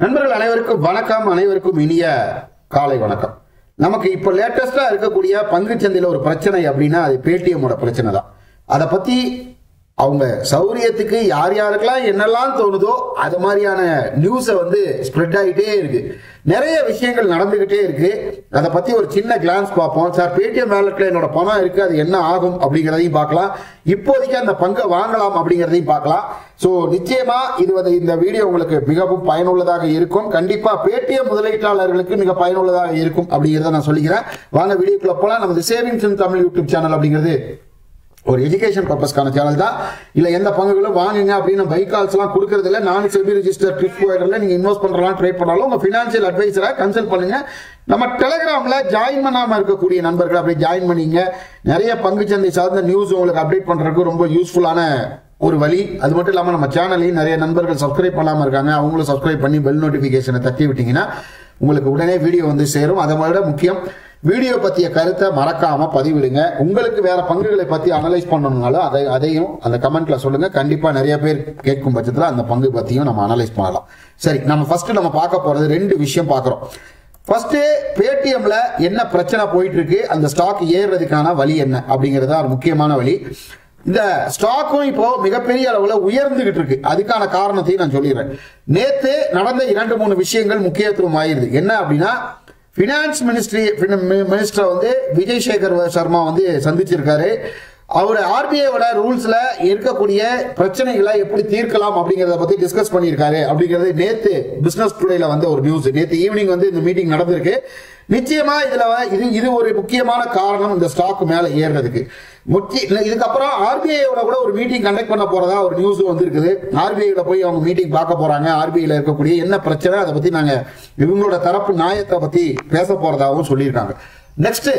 நண்பர்கள் அனைவருக்கும் வணக்கம் அனைவருக்கும் இனிய காலை வணக்கம் நமக்கு இப்போ லேட்டஸ்டா இருக்கக்கூடிய பங்குச்சந்தையில ஒரு பிரச்சனை அப்படின்னா அது பேடிஎம்மோட பிரச்சனை தான் அதை பத்தி அவங்க சௌரியத்துக்கு யார் யாருக்கெல்லாம் என்னெல்லாம் தோணுதோ அது மாதிரியான நியூஸை வந்து ஸ்ப்ரெட் ஆகிட்டே இருக்கு நிறைய விஷயங்கள் நடந்துகிட்டே இருக்கு அதை பத்தி ஒரு சின்ன கிளான்ஸ் பார்ப்போம் சார் பேடிஎம் வேலட்ல என்னோட பணம் இருக்கு அது என்ன ஆகும் அப்படிங்கிறதையும் பார்க்கலாம் இப்போதைக்கு அந்த பங்கை வாங்கலாம் அப்படிங்கிறதையும் பார்க்கலாம் ஸோ நிச்சயமா இது வந்து இந்த வீடியோ உங்களுக்கு மிகவும் பயனுள்ளதாக இருக்கும் கண்டிப்பா பேடிஎம் முதலீட்டாளர்களுக்கு மிக பயனுள்ளதாக இருக்கும் அப்படிங்கிறத நான் சொல்லிக்கிறேன் வாங்க வீடியோக்குள்ள போலாம் நமது savings in Tamil YouTube channel அப்படிங்கிறது ஒரு எஜுகேஷன் பர்பஸ்க்கான சேனல் தான் இல்ல எந்த பங்குகளும் வாங்குங்க அப்படின்னு பைக் கால்ஸ் எல்லாம் கொடுக்கறது இல்ல நான் செபி ரிஜிஸ்டர் ட்ரிப் போயிடல நீங்க இன்வெஸ்ட் பண்றலாம் ட்ரேட் பண்ணாலும் உங்க பினான்சியல் அட்வைசரை கன்சல்ட் பண்ணுங்க நம்ம டெலிகிராம்ல ஜாயின் பண்ணாம இருக்கக்கூடிய நண்பர்கள் அப்படி ஜாயின் பண்ணீங்க நிறைய பங்குச்சந்தை சார்ந்த நியூஸ் உங்களுக்கு அப்டேட் பண்றதுக்கு ரொம்ப யூஸ்ஃபுல்லான ஒரு வழி அது மட்டும் இல்லாமல் நம்ம சேனலையும் நிறைய நண்பர்கள் சப்ஸ்கிரைப் பண்ணாமல் இருக்காங்க அவங்களும் சப்ஸ்கிரைப் பண்ணி பெல் நோட்டிஃபிகேஷனை தட்டி விட்டீங்கன்னா உங்களுக்கு உடனே வீடியோ வந்து சேரும் அதை விட முக்கியம் வீடியோ பற்றிய கருத்தை மறக்காம பதிவிடுங்க உங்களுக்கு வேற பங்குகளை பற்றி அனலைஸ் பண்ணணும்னாலும் அதை அதையும் அந்த கமெண்ட்ல சொல்லுங்க கண்டிப்பா நிறைய பேர் கேட்கும் பட்சத்தில் அந்த பங்கு பற்றியும் நம்ம அனலைஸ் பண்ணலாம் சரி நம்ம ஃபர்ஸ்ட் நம்ம பார்க்க போறது ரெண்டு விஷயம் பார்க்குறோம் ஃபர்ஸ்ட் பேடிஎம்ல என்ன பிரச்சனை போயிட்டு இருக்கு அந்த ஸ்டாக் ஏறுறதுக்கான வழி என்ன அப்படிங்கிறது தான் ஒரு முக்கியமான வழி இந்த ஸ்டாக்கும் இப்போ மிகப்பெரிய அளவுல உயர்ந்துகிட்டு இருக்கு அதுக்கான காரணத்தையும் நான் சொல்லிடுறேன் நேத்து நடந்த இரண்டு மூணு விஷயங்கள் முக்கியத்துவம் ஆயிருது என்ன அப்படின்னா பினான்ஸ் மினிஸ்ட்ரி மினிஸ்டர் வந்து விஜய் சேகர் சர்மா வந்து சந்திச்சிருக்காரு அவர் ஆர்பிஐயோட ரூல்ஸ்ல இருக்கக்கூடிய பிரச்சனைகளை எப்படி தீர்க்கலாம் அப்படிங்கறத பத்தி டிஸ்கஸ் பண்ணியிருக்காரு அப்படிங்கிறது நேத்து பிசினஸ் டுடேல வந்து ஒரு நியூஸ் நேத்து ஈவினிங் வந்து இந்த மீட்டிங் நடந்திருக்கு நிச்சயமா இதுல இது இது ஒரு முக்கியமான காரணம் இந்த ஸ்டாக் மேல ஏறுறதுக்கு முக்கிய இதுக்கப்புறம் ஆர்பிஐயோட கூட ஒரு மீட்டிங் கண்டக்ட் பண்ண போறதா ஒரு நியூஸ் வந்திருக்குது ஆர்பிஐல போய் அவங்க மீட்டிங் பார்க்க போறாங்க ஆர்பிஐல இருக்கக்கூடிய என்ன பிரச்சனை அதை பத்தி நாங்க இவங்களோட தரப்பு நியாயத்தை பத்தி பேச போறதாகவும் சொல்லியிருக்காங்க நெக்ஸ்ட்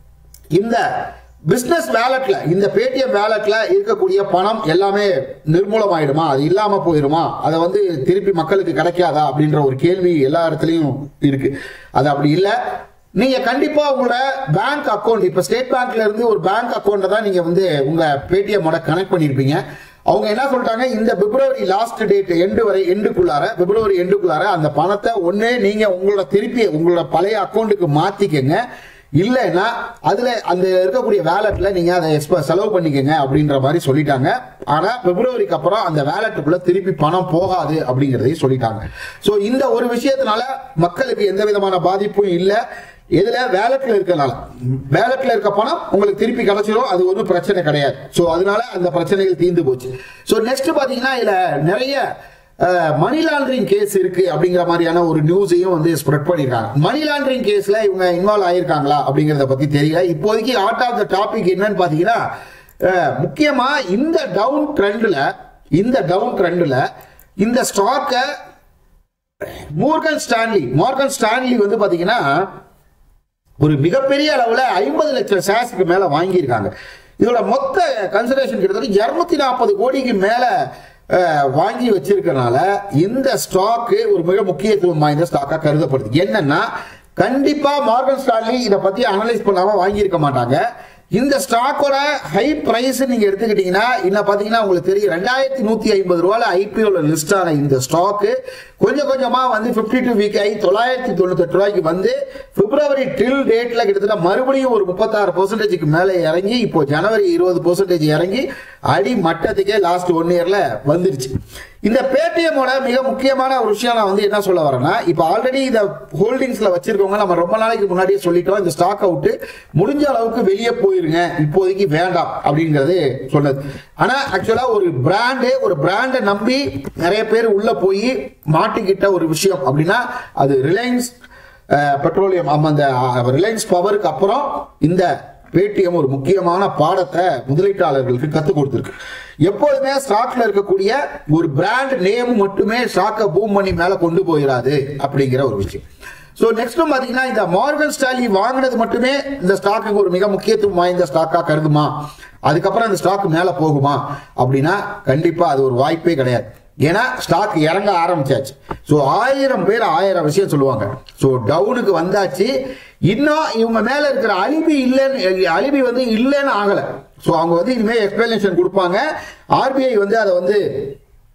இந்த பிசினஸ் வேலட்ல இந்த பேடிஎம் வேலட்ல இருக்கக்கூடிய பணம் எல்லாமே நிர்மூலமாயிடுமா அது இல்லாம போயிருமா அதை வந்து திருப்பி மக்களுக்கு கிடைக்காதா அப்படின்ற ஒரு கேள்வி எல்லா இடத்துலயும் இருக்கு அது அப்படி இல்ல நீங்க கண்டிப்பா உங்களோட பேங்க் அக்கௌண்ட் இப்ப ஸ்டேட் பேங்க்ல இருந்து ஒரு பேங்க் அக்கௌண்ட்டை தான் நீங்க வந்து உங்க பேடிஎம்மோட கனெக்ட் பண்ணிருப்பீங்க அவங்க என்ன சொல்றாங்க இந்த பிப்ரவரி லாஸ்ட் டேட் எண்டு வரை எண்டுக்குள்ளார பிப்ரவரி எண்டுக்குள்ளார அந்த பணத்தை ஒண்ணு நீங்க உங்களோட திருப்பி உங்களோட பழைய அக்கௌண்ட்டுக்கு மாத்திக்கங்க இல்லைன்னா அதுல அந்த இருக்கக்கூடிய வேலட்ல நீங்க அதை எக்ஸ்ப செலவு பண்ணிக்கங்க அப்படின்ற மாதிரி சொல்லிட்டாங்க ஆனா பிப்ரவரிக்கு அப்புறம் அந்த வேலட்டுக்குள்ள திருப்பி பணம் போகாது அப்படிங்கறதையும் சொல்லிட்டாங்க சோ இந்த ஒரு விஷயத்தினால மக்களுக்கு எந்த விதமான பாதிப்பும் இல்லை எதுல வேலட்ல இருக்கனால வேலட்ல இருக்க பணம் உங்களுக்கு திருப்பி கிடைச்சிரும் அது ஒன்றும் பிரச்சனை கிடையாது சோ அதனால அந்த பிரச்சனைகள் தீர்ந்து போச்சு சோ நெக்ஸ்ட் பாத்தீங்கன்னா இதுல நிறைய மணி லாண்டரிங் கேஸ் இருக்கு அப்படிங்கிற மாதிரியான ஒரு நியூஸையும் வந்து ஸ்ப்ரெட் பண்ணிருக்காங்க மணி லாண்டரிங் கேஸ்ல இவங்க இன்வால்வ் ஆயிருக்காங்களா அப்படிங்கறத பத்தி தெரியல இப்போதைக்கு ஆர்ட் ஆஃப் த டாபிக் என்னன்னு பாத்தீங்கன்னா முக்கியமா இந்த டவுன் ட்ரெண்ட்ல இந்த டவுன் ட்ரெண்ட்ல இந்த ஸ்டாக்கை மோர்கன் ஸ்டான்லி மார்கன் ஸ்டான்லி வந்து பாத்தீங்கன்னா ஒரு மிகப்பெரிய அளவுல ஐம்பது லட்சம் ஷேர்ஸ்க்கு மேல வாங்கியிருக்காங்க இதோட மொத்த கன்சிடரேஷன் கிட்டத்தட்ட இருநூத்தி நாற்பது கோடிக்கு மேல வாங்கி வச்சிருக்கனால இந்த ஸ்டாக்கு ஒரு மிக முக்கியத்துவம் வாய்ந்த ஸ்டாக்கா கருதப்படுது என்னன்னா கண்டிப்பா மார்கன் ஸ்டான்லி இதை பத்தி அனலைஸ் பண்ணாம வாங்கியிருக்க மாட்டாங்க இந்த ஸ்டாக்கோட ஹை பிரைஸ் நீங்க எடுத்துக்கிட்டீங்கன்னா இன்னும் பாத்தீங்கன்னா உங்களுக்கு தெரியும் ரெண்டாயிரத்தி நூத்தி ஐம்பது ரூபாய் ஐபிஓல லிஸ்ட் ஆன இந்த ஸ்டாக்கு கொஞ்சம் கொஞ்சமா வந்து பிப்டி டூ வீக் ஆகி தொள்ளாயிரத்தி தொண்ணூத்தி ரூபாய்க்கு வந்து பிப்ரவரி டில் டேட்ல கிட்டத்தட்ட மறுபடியும் ஒரு முப்பத்தாறு பெர்சன்டேஜ்க்கு மேல இறங்கி இப்போ ஜனவரி இருபது பெர்சன்டேஜ் இறங்கி அடி மட்டத்துக்கே லாஸ்ட் ஒன் இயர்ல வந்துருச்சு இந்த பேடிஎம்மோட மிக முக்கியமான ஒரு விஷயம் நான் வந்து என்ன சொல்ல வரேன்னா இப்போ ஆல்ரெடி இந்த ஹோல்டிங்ஸ்ல வச்சிருக்கவங்க நம்ம ரொம்ப நாளைக்கு முன்னாடியே சொல்லிட்டோம் இந்த ஸ்டாக் அவுட் முடிஞ்ச அளவுக்கு வெளியே போயிருங்க இப்போதைக்கு வேண்டாம் அப்படிங்கிறது சொன்னது ஆனா ஆக்சுவலா ஒரு பிராண்டு ஒரு பிராண்டை நம்பி நிறைய பேர் உள்ள போய் மாட்டிக்கிட்ட ஒரு விஷயம் அப்படின்னா அது ரிலையன்ஸ் பெட்ரோலியம் அந்த ரிலையன்ஸ் பவருக்கு அப்புறம் இந்த பேடிஎம் ஒரு முக்கியமான பாடத்தை முதலீட்டாளர்களுக்கு கத்துக் கொடுத்திருக்கு எப்போதுமே ஸ்டாக்ல இருக்கக்கூடிய ஒரு பிராண்ட் நேம் மட்டுமே ஸ்டாக்கை பூம் பண்ணி மேல கொண்டு போயிடாது அப்படிங்கிற ஒரு விஷயம் ஸோ நெக்ஸ்ட் பாத்தீங்கன்னா இந்த மார்கன் ஸ்டாலி வாங்கினது மட்டுமே இந்த ஸ்டாக்கு ஒரு மிக முக்கியத்துவம் வாய்ந்த ஸ்டாக்கா கருதுமா அதுக்கப்புறம் இந்த ஸ்டாக் மேல போகுமா அப்படின்னா கண்டிப்பா அது ஒரு வாய்ப்பே கிடையாது ஏன்னா ஸ்டாக் இறங்க ஆரம்பிச்சாச்சு ஸோ ஆயிரம் பேர் ஆயிரம் விஷயம் சொல்லுவாங்க ஸோ டவுனுக்கு வந்தாச்சு இன்னும் இவங்க மேல இருக்கிற அலிபி இல்லைன்னு அலிபி வந்து இல்லைன்னு ஆகல ஸோ அவங்க வந்து இனிமேல் எக்ஸ்பிளனேஷன் கொடுப்பாங்க ஆர்பிஐ வந்து அதை வந்து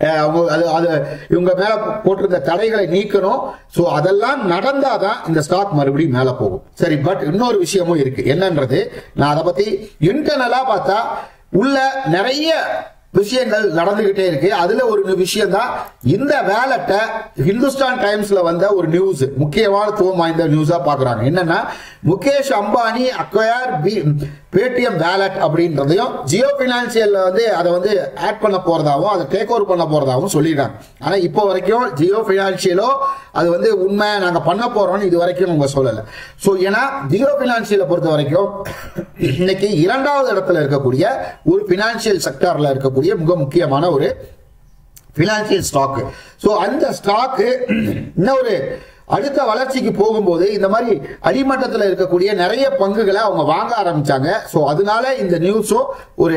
அஹ், அவங்க அது அது இவங்க மேல போட்டிருந்த தடைகளை நீக்கணும் ஸோ அதெல்லாம் நடந்தாதான் இந்த ஸ்டாக் மறுபடியும் மேல போகும் சரி பட் இன்னொரு விஷயமும் இருக்கு என்னன்றது நான் அதை பத்தி இன்டர்னலா பார்த்தா உள்ள நிறைய விஷயங்கள் நடந்துகிட்டே இருக்கு அதுல ஒரு விஷயம் தான் இந்த வேலட்டை ஹிந்துஸ்தான் டைம்ஸ்ல வந்த ஒரு நியூஸ் முக்கியமானத்துவம் வாய்ந்த நியூஸா பாக்குறாங்க என்னன்னா Mukesh Ambani acquire Paytm wallet அப்படின்றதையும் ஜியோ பினான்சியல்ல வந்து அதை வந்து ஆட் பண்ண போறதாவும் அதை டேக் ஓவர் பண்ண போறதாவும் சொல்லிடுறாங்க ஆனா இப்போ வரைக்கும் ஜியோ பினான்சியலோ அது வந்து உண்மை நாங்க பண்ண போறோம்னு இது வரைக்கும் அவங்க சொல்லல சோ ஏன்னா ஜியோ பினான்சியலை பொறுத்த வரைக்கும் இன்னைக்கு இரண்டாவது இடத்துல இருக்கக்கூடிய ஒரு பினான்சியல் செக்டார்ல இருக்கக்கூடிய மிக முக்கியமான ஒரு பினான்சியல் ஸ்டாக் ஸோ அந்த ஸ்டாக்கு இன்னும் ஒரு அடுத்த வளர்ச்சிக்கு போகும்போது இந்த மாதிரி அடிமட்டத்தில் இருக்கக்கூடிய நிறைய பங்குகளை அவங்க வாங்க ஆரம்பிச்சாங்க ஸோ அதனால இந்த நியூஸும் ஒரு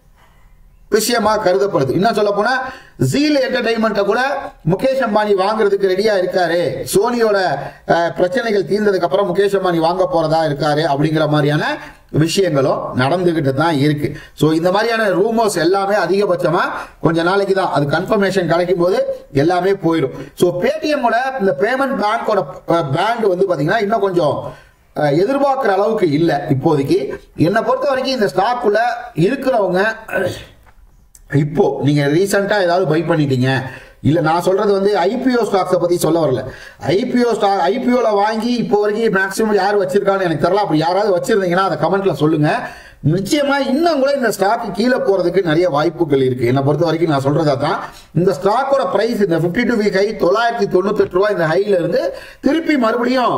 விஷயமா கருதப்படுது இன்னும் சொல்ல போனா ஜீல் என்டர்டைன்மெண்ட்டை கூட முகேஷ் அம்பானி வாங்குறதுக்கு ரெடியா இருக்காரு சோனியோட அஹ், பிரச்சனைகள் தீர்ந்ததுக்கு அப்புறம் முகேஷ் அம்பானி வாங்க போறதா இருக்காரு அப்படிங்கிற மாதிரியான விஷயங்களும் நடந்துகிட்டு தான் இருக்கு ஸோ இந்த மாதிரியான ரூமர்ஸ் எல்லாமே அதிகபட்சமா கொஞ்ச நாளைக்கு தான் அது கன்ஃபர்மேஷன் கிடைக்கும் போது எல்லாமே போயிடும் ஸோ பேடிஎம்மோட இந்த பேமெண்ட் பேங்கோட பேண்ட் வந்து பாத்தீங்கன்னா இன்னும் கொஞ்சம் அஹ், எதிர்பார்க்கிற அளவுக்கு இல்லை இப்போதைக்கு என்னை பொறுத்த வரைக்கும் இந்த ஸ்டாக்குள்ள இருக்கிறவங்க இப்போ நீங்க ரீசெண்டா ஏதாவது பை பண்ணிட்டீங்க இல்ல நான் சொல்றது வந்து ஐபிஓ ஸ்டாக்ஸை பத்தி சொல்ல வரல ஐபிஓ ஸ்டாக் ஐபிஓல வாங்கி இப்போ வரைக்கும் மேக்ஸிமம் யார் வச்சிருக்கான்னு எனக்கு தெரியல அப்படி யாராவது வச்சிருந்தீங்கன்னா அதை கமெண்ட்ல சொல்லுங்க நிச்சயமா இன்னும் கூட இந்த ஸ்டாக் கீழே போறதுக்கு நிறைய வாய்ப்புகள் இருக்கு என்னை பொறுத்த வரைக்கும் நான் சொல்றதா தான் இந்த ஸ்டாக்கோட பிரைஸ் இந்த 52 டூ வீக் ஹை தொள்ளாயிரத்தி தொண்ணூத்தெட்டு ரூபாய் இந்த ஹைல இருந்து திருப்பி மறுபடியும்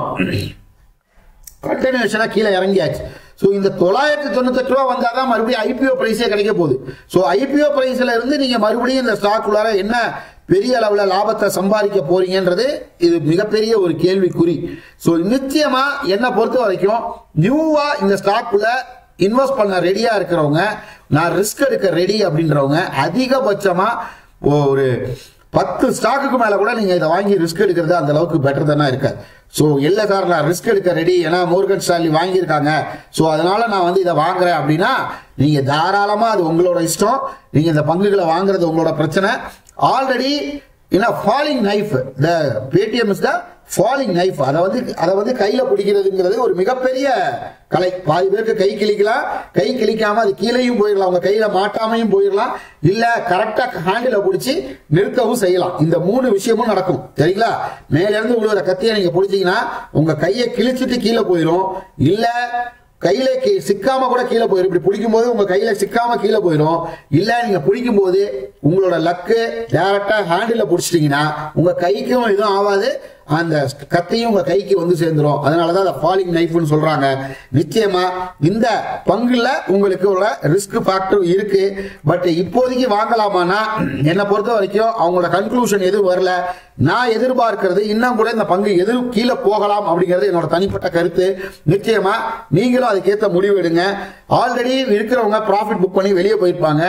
கண்டினியூஷனா கீழே இறங்கியாச்சு ஸோ இந்த தொள்ளாயிரத்தி தொண்ணூத்தெட்டு ரூபா வந்தால் தான் மறுபடியும் ஐபிஓ ப்ரைஸே கிடைக்க போகுது ஸோ ஐபிஓ ப்ரைஸில் இருந்து நீங்கள் மறுபடியும் இந்த ஸ்டாக் உள்ளார என்ன பெரிய அளவில் லாபத்தை சம்பாதிக்க போறீங்கன்றது இது மிகப்பெரிய ஒரு கேள்விக்குறி ஸோ நிச்சயமா என்னை பொறுத்த வரைக்கும் நியூவா இந்த ஸ்டாக்குள்ள இன்வெஸ்ட் பண்ண ரெடியா இருக்கிறவங்க நான் ரிஸ்க் எடுக்க ரெடி அப்படின்றவங்க அதிகபட்சமா ஒரு பத்து ஸ்டாக்குக்கு மேல கூட நீங்க இதை வாங்கி ரிஸ்க் எடுக்கிறது அந்த அளவுக்கு பெட்டர் தானே இருக்காது ஸோ இல்லை சார் நான் ரிஸ்க் எடுக்க ரெடி ஏன்னா மோர்கன் ஸ்டாலி வாங்கியிருக்காங்க ஸோ அதனால நான் வந்து இதை வாங்குறேன் அப்படின்னா நீங்க தாராளமா அது உங்களோட இஷ்டம் நீங்க இந்த பங்குகளை வாங்குறது உங்களோட பிரச்சனை ஆல்ரெடி ஏன்னா falling knife the Paytm is the falling knife அதை வந்து அதை வந்து கையில பிடிக்கிறதுங்கிறது ஒரு மிகப்பெரிய கலை பாதி பேருக்கு கை கிழிக்கலாம் கை கிழிக்காம அது கீழேயும் போயிடலாம் உங்க கையில மாட்டாமையும் போயிடலாம் இல்ல கரெக்டா ஹேண்டில பிடிச்சி நிறுத்தவும் செய்யலாம் இந்த மூணு விஷயமும் நடக்கும் சரிங்களா மேல இருந்து விழுகிற கத்தியை நீங்க பிடிச்சீங்கன்னா உங்க கையை கிழிச்சிட்டு கீழே போயிடும் இல்ல கையில கி- சிக்காம கூட கீழே போயிடும் இப்படி பிடிக்கும் போது உங்க கையில சிக்காம கீழே போயிடும் இல்ல நீங்க பிடிக்கும் போது உங்களோட லக்கு டைரக்டா ஹேண்டில் பிடிச்சிட்டீங்கன்னா உங்க கைக்கும் எதுவும் ஆகாது அந்த கத்தியும் உங்க கைக்கு வந்து சேர்ந்துரும் அதனாலதான் அதை ஃபாலிங் நைஃப்னு சொல்றாங்க நிச்சயமா இந்த பங்குல உங்களுக்கு உள்ள ரிஸ்க் ஃபேக்டர் இருக்கு பட் இப்போதைக்கு வாங்கலாமான்னா என்னை பொறுத்த வரைக்கும் அவங்களோட கன்க்ளூஷன் எதுவும் வரல நான் எதிர்பார்க்கிறது இன்னும் கூட இந்த பங்கு எது கீழே போகலாம் அப்படிங்கிறது என்னோட தனிப்பட்ட கருத்து நிச்சயமா நீங்களும் அதுக்கேற்ற முடிவு எடுங்க ஆல்ரெடி இருக்கிறவங்க ப்ராஃபிட் புக் பண்ணி வெளியே போயிருப்பாங்க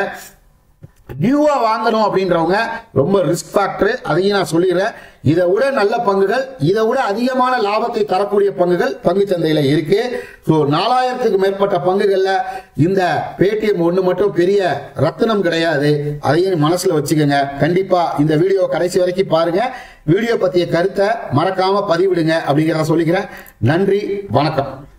நியூவா வாங்கணும் அப்படின்றவங்க ரொம்ப ரிஸ்க் ஃபேக்டர் அதையும் நான் சொல்லிடுறேன் இதை விட நல்ல பங்குகள் இதை விட அதிகமான லாபத்தை தரக்கூடிய பங்குகள் பங்கு சந்தையில இருக்கு ஸோ நாலாயிரத்துக்கு மேற்பட்ட பங்குகள்ல இந்த பேடிஎம் ஒன்று மட்டும் பெரிய ரத்தினம் கிடையாது அதையும் மனசுல வச்சுக்கோங்க கண்டிப்பா இந்த வீடியோ கடைசி வரைக்கும் பாருங்க வீடியோ பத்திய கருத்தை மறக்காம பதிவிடுங்க அப்படிங்கிறத சொல்லிக்கிறேன் நன்றி வணக்கம்